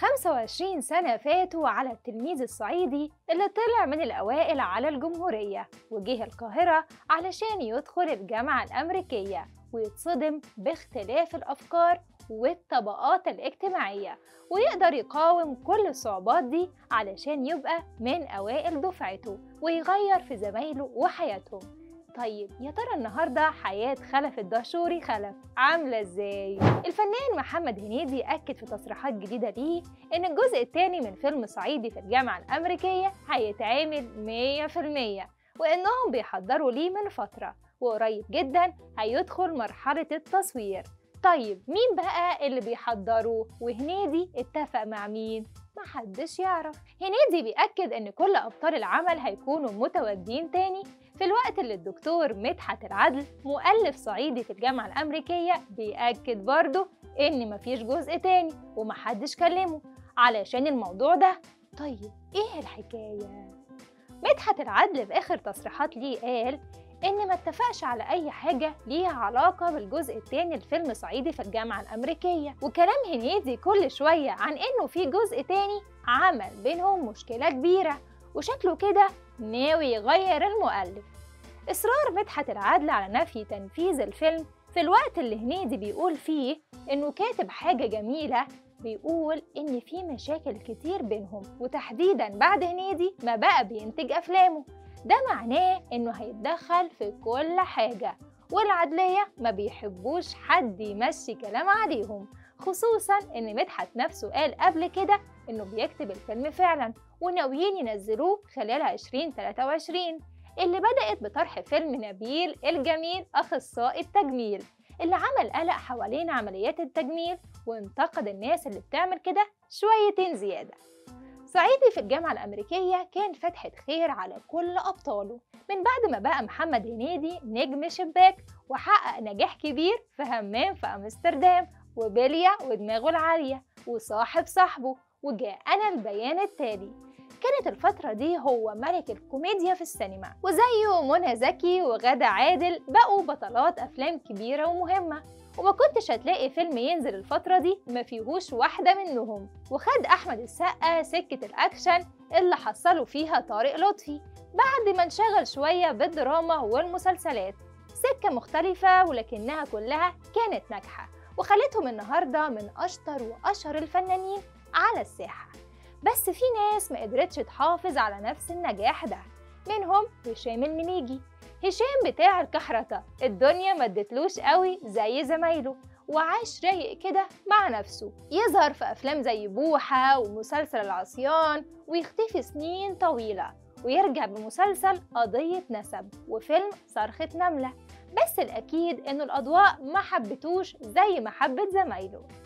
25 سنة فاتوا على التلميذ الصعيدي اللي طلع من الأوائل على الجمهورية وجه القاهرة علشان يدخل الجامعة الأمريكية ويتصدم باختلاف الأفكار والطبقات الاجتماعية ويقدر يقاوم كل الصعوبات دي علشان يبقى من أوائل دفعته ويغير في زمايله وحياتهم طيب يا ترى النهارده حياة خلف الدهشوري خلف عاملة ازاي؟ الفنان محمد هنيدي أكد في تصريحات جديدة ليه إن الجزء الثاني من فيلم صعيدي في الجامعة الأمريكية هيتعمل 100% وإنهم بيحضروا ليه من فترة وقريب جدا هيدخل مرحلة التصوير طيب مين بقى اللي بيحضروا وهنيدي اتفق مع مين؟ محدش يعرف هنيدي بيأكد إن كل أبطال العمل هيكونوا متواجدين تاني في الوقت اللي الدكتور مدحت العدل مؤلف صعيدي في الجامعة الأمريكية بيأكد برضه إن مفيش جزء تاني ومحدش كلمه علشان الموضوع ده طيب إيه الحكاية؟ مدحت العدل في آخر تصريحات ليه قال إن ما اتفقش على أي حاجة ليها علاقة بالجزء التاني لفيلم صعيدي في الجامعة الأمريكية وكلام هنيدي كل شوية عن إنه في جزء تاني عمل بينهم مشكلة كبيرة وشكله كده ناوي يغير المؤلف إصرار مدحت العدل على نفي تنفيذ الفيلم في الوقت اللي هنيدي بيقول فيه إنه كاتب حاجة جميلة بيقول إن في مشاكل كتير بينهم وتحديدا بعد هنيدي ما بقى بينتج أفلامه ده معناه إنه هيتدخل في كل حاجة والعدلية ما بيحبوش حد يمشي كلام عليهم خصوصا إن مدحت نفسه قال قبل كده إنه بيكتب الفيلم فعلا وناويين ينزلوه خلال 2023 اللي بدأت بطرح فيلم نبيل الجميل أخصائي التجميل اللي عمل قلق حوالين عمليات التجميل وانتقد الناس اللي بتعمل كده شويتين زيادة صعيدي في الجامعة الأمريكية كان فتحة خير على كل أبطاله من بعد ما بقى محمد هنيدي نجم شباك وحقق نجاح كبير في همام في أمستردام وبليا ودماغه العالية وصاحب صاحبه وجاء أنا البيان التالي كانت الفترة دي هو ملك الكوميديا في السينما وزيه منى زكي وغادة عادل بقوا بطلات أفلام كبيرة ومهمة وما كنتش هتلاقي فيلم ينزل الفترة دي ما فيهوش واحدة منهم وخد أحمد السقا سكة الأكشن اللي حصلوا فيها طارق لطفي بعد ما انشغل شوية بالدراما والمسلسلات سكة مختلفة ولكنها كلها كانت ناجحة وخلتهم النهاردة من أشطر وأشهر الفنانين على الساحة بس في ناس ما قدرتش تحافظ على نفس النجاح ده منهم هشام المنيجي هشام بتاع الكحرطة الدنيا ما ادتلوش قوي زي زمايله وعاش رايق كده مع نفسه يظهر في أفلام زي بوحة ومسلسل العصيان ويختفي سنين طويلة ويرجع بمسلسل قضية نسب وفيلم صرخة نملة بس الأكيد إنه الأضواء ما حبتوش زي ما حبت زمايله